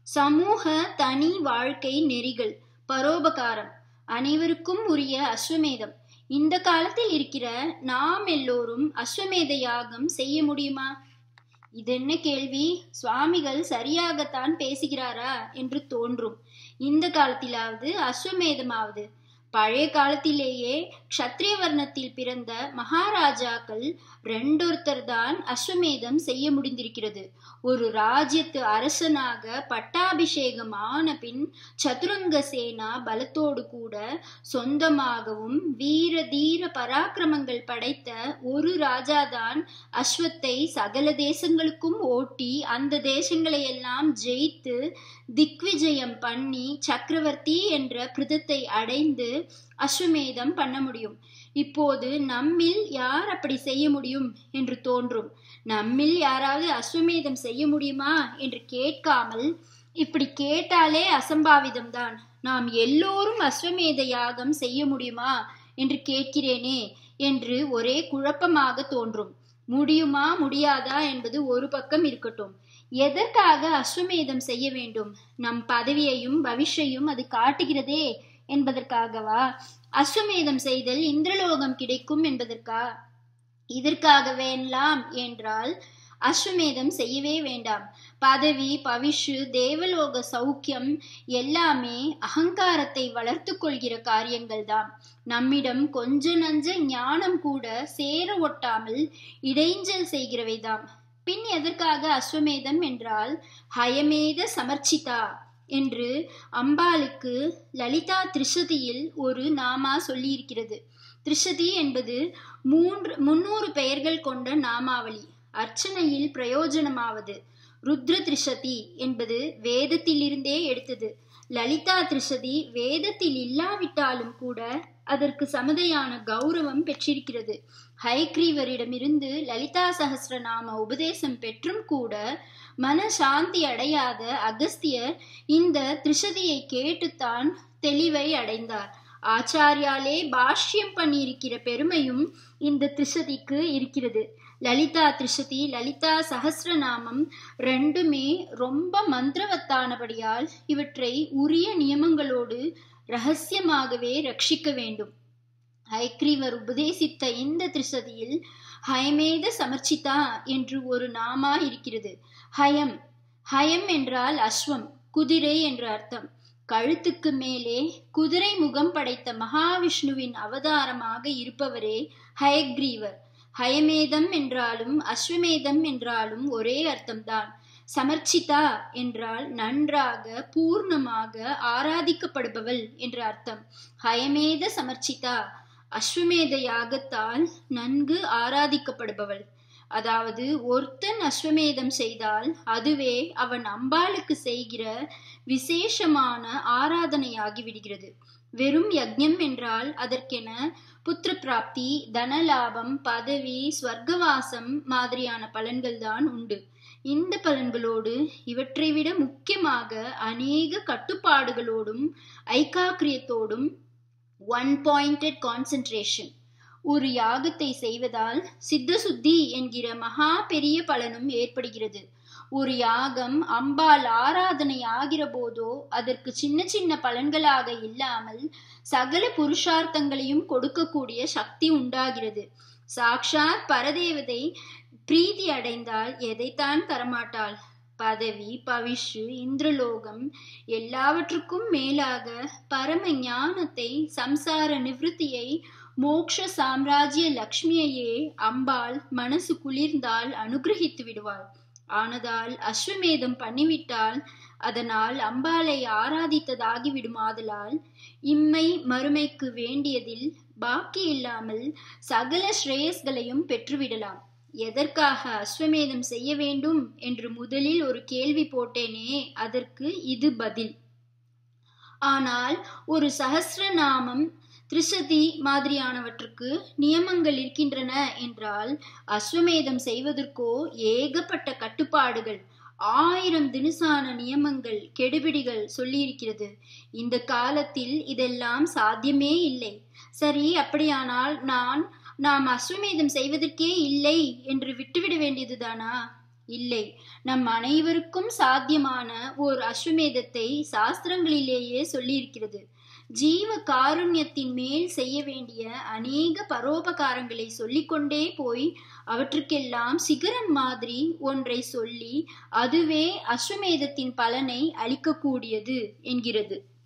சமூக தனி வாழ்க்கை நெறிகள் பரோபகாரம் அனைவருக்கும் உரிய அஸ்வமேதம் இந்த காலத்தில் இருக்கிற நாம் எல்லோரும் அஸ்வமேத யாகம் செய்ய முடியுமா இதென்ன கேள்வி சுவாமிகள் சரியாகத்தான் பேசுகிறாரா என்று தோன்றும் இந்த காலத்திலாவது அஸ்வமேதமாவது பழைய காலத்திலேயே க்ஷத்ரிய வர்ணத்தில் பிறந்த மகாராஜாக்கள் ரெண்டொருத்தர் தான் அஸ்வமேதம் செய்ய முடிந்திருக்கிறது ஒரு ராஜ்யத்து அரசனாக பட்டாபிஷேகம் ஆன பின் சதுரங்க சேனா பலத்தோடு கூட சொந்தமாகவும் வீர தீர பராக்கிரமங்கள் படைத்த ஒரு ராஜாதான் அஸ்வத்தை சகல தேசங்களுக்கும் ஓட்டி அந்த தேசங்களை எல்லாம் ஜெயித்து திக்விஜயம் பண்ணி சக்கரவர்த்தி என்ற கிருதத்தை அடைந்து அஸ்வமேதம் பண்ண முடியும் இப்போது நம்மில் யார் அப்படி செய்ய முடியும் என்று தோன்றும் நம்மில் யாராவது அஸ்வமேதம் செய்ய முடியுமா என்று கேட்காமல் இப்படி கேட்டாலே அசம்பாவிதம்தான் நாம் எல்லோரும் அஸ்வமேத யாகம் செய்ய முடியுமா என்று கேட்கிறேனே என்று ஒரே குழப்பமாக தோன்றும் முடியுமா முடியாதா என்பது ஒரு பக்கம் இருக்கட்டும் எதற்காக அஸ்வமேதம் செய்ய வேண்டும் நம் பதவியையும் பவிஷ்யையும் அது காட்டுகிறதே என்பதற்காகவா அஸ்வமேதம் செய்தல் இந்திரலோகம் கிடைக்கும் என்பதற்கா இதற்காகவேலாம் என்றால் அஸ்வமேதம் செய்யவே வேண்டாம் பதவி பவிஷு தேவலோக சௌக்கியம் எல்லாமே அகங்காரத்தை வளர்த்து கொள்கிற காரியங்கள் தான் நம்மிடம் கொஞ்ச நஞ்ச ஞானம் கூட சேர ஒட்டாமல் இடைஞ்சல் செய்கிறவைதாம் பின் எதற்காக அஸ்வமேதம் என்றால் ஹயமேத சமர்ச்சிதா என்று அம்பாளுக்கு லலிதா திரிஷதியில் ஒரு நாமா சொல்லியிருக்கிறது திரிஷதி என்பது மூன்று முன்னூறு பெயர்கள் கொண்ட நாமாவளி அர்ச்சனையில் பிரயோஜனமாவது ருத்ர திரிஷதி என்பது வேதத்திலிருந்தே எடுத்தது லலிதா திரிஷதி வேதத்தில் இல்லாவிட்டாலும் கூட அதற்கு சமதையான கௌரவம் பெற்றிருக்கிறது ஹைக்ரீவரிடமிருந்து லலிதா சகசிரநாம உபதேசம் பெற்றும் கூட மன சாந்தி அடையாத அகஸ்தியர் இந்த திரிஷதியை கேட்டுத்தான் தெளிவை அடைந்தார் ஆச்சாரியாலே பாஷ்யம் பண்ணியிருக்கிற பெருமையும் இந்த திரிஷதிக்கு இருக்கிறது லலிதா திரிஷதி லலிதா சகசிரநாமம் ரெண்டுமே ரொம்ப மந்திரவத்தானபடியால் இவற்றை உரிய நியமங்களோடு ரகசியமாகவே ரட்சிக்க வேண்டும் ஹைக்ரீவர் உபதேசித்த இந்த திரிசதியில் ஹயமேத சமர்ச்சிதா என்று ஒரு நாமா இருக்கிறது ஹயம் ஹயம் என்றால் அஸ்வம் குதிரை என்று அர்த்தம் கழுத்துக்கு மேலே குதிரை முகம் படைத்த மகாவிஷ்ணுவின் அவதாரமாக இருப்பவரே ஹயக்ரீவர் ஹயமேதம் என்றாலும் அஸ்வமேதம் என்றாலும் ஒரே அர்த்தம்தான் சமர்ச்சிதா என்றால் நன்றாக பூர்ணமாக ஆராதிக்கப்படுபவள் என்ற அர்த்தம் ஹயமேத சமர்ச்சிதா அஸ்வமேத யாகத்தால் நன்கு ஆராதிக்கப்படுபவள் அதாவது ஒருத்தன் அஸ்வமேதம் செய்தால் அதுவே அவன் அம்பாளுக்கு செய்கிற விசேஷமான ஆராதனையாகி விடுகிறது வெறும் யஜ்ஞம் என்றால் அதற்கென புத்திர பிராப்தி தனலாபம் பதவி ஸ்வர்க்கவாசம் மாதிரியான பலன்கள் தான் உண்டு இந்த பலன்களோடு இவற்றை விட முக்கியமாக அநேக கட்டுப்பாடுகளோடும் ஐக்காக்கிரியத்தோடும் ஒன் பாயிண்டட் கான்சென்ட்ரேஷன் ஒரு யாகத்தை செய்வதால் சித்த சுத்தி என்கிற மகா பெரிய பலனும் ஏற்படுகிறது ஒரு யாகம் அம்பாள் ஆராதனை ஆகிற போதோ அதற்கு சின்ன சின்ன பலன்களாக இல்லாமல் சகல புருஷார்த்தங்களையும் கொடுக்கக்கூடிய சக்தி உண்டாகிறது சாக்ஷாத் பரதேவதை பிரீதி அடைந்தால் எதைத்தான் தரமாட்டாள் பதவி பவிஷு இந்திரலோகம் எல்லாவற்றுக்கும் மேலாக பரம ஞானத்தை சம்சார நிவிருத்தியை மோக்ஷ சாம்ராஜ்ய லக்ஷ்மியையே அம்பாள் மனசு குளிர்ந்தால் அனுகிரகித்து விடுவாள் ஆனதால் அஸ்வமேதம் பண்ணிவிட்டால் அதனால் அம்பாளை ஆராதித்ததாகி விடுமாதலால் இம்மை மறுமைக்கு வேண்டியதில் பாக்கி இல்லாமல் சகல ஸ்ரேயஸ்களையும் பெற்றுவிடலாம் எதற்காக அஸ்வமேதம் செய்ய வேண்டும் என்று முதலில் ஒரு கேள்வி போட்டேனே அதற்கு இது பதில் ஆனால் ஒரு சகசிரநாமம் திரிசதி மாதிரியானவற்றுக்கு நியமங்கள் இருக்கின்றன என்றால் அஸ்வமேதம் செய்வதற்கோ ஏகப்பட்ட கட்டுப்பாடுகள் ஆயிரம் தினுசான நியமங்கள் கெடுபிடிகள் சொல்லியிருக்கிறது இந்த காலத்தில் இதெல்லாம் சாத்தியமே இல்லை சரி அப்படியானால் நான் நாம் அஸ்வமேதம் செய்வதற்கே இல்லை என்று விட்டுவிட வேண்டியதுதானா இல்லை நம் அனைவருக்கும் சாத்தியமான ஓர் அஸ்வமேதத்தை சாஸ்திரங்களிலேயே சொல்லியிருக்கிறது ஜீவ காருண்யத்தின் மேல் செய்ய வேண்டிய அநேக பரோபகாரங்களை சொல்லிக்கொண்டே போய் அவற்றுக்கெல்லாம் சிகரம் மாதிரி ஒன்றை சொல்லி அதுவே அஸ்வமேதத்தின் பலனை அளிக்கக்கூடியது என்கிறது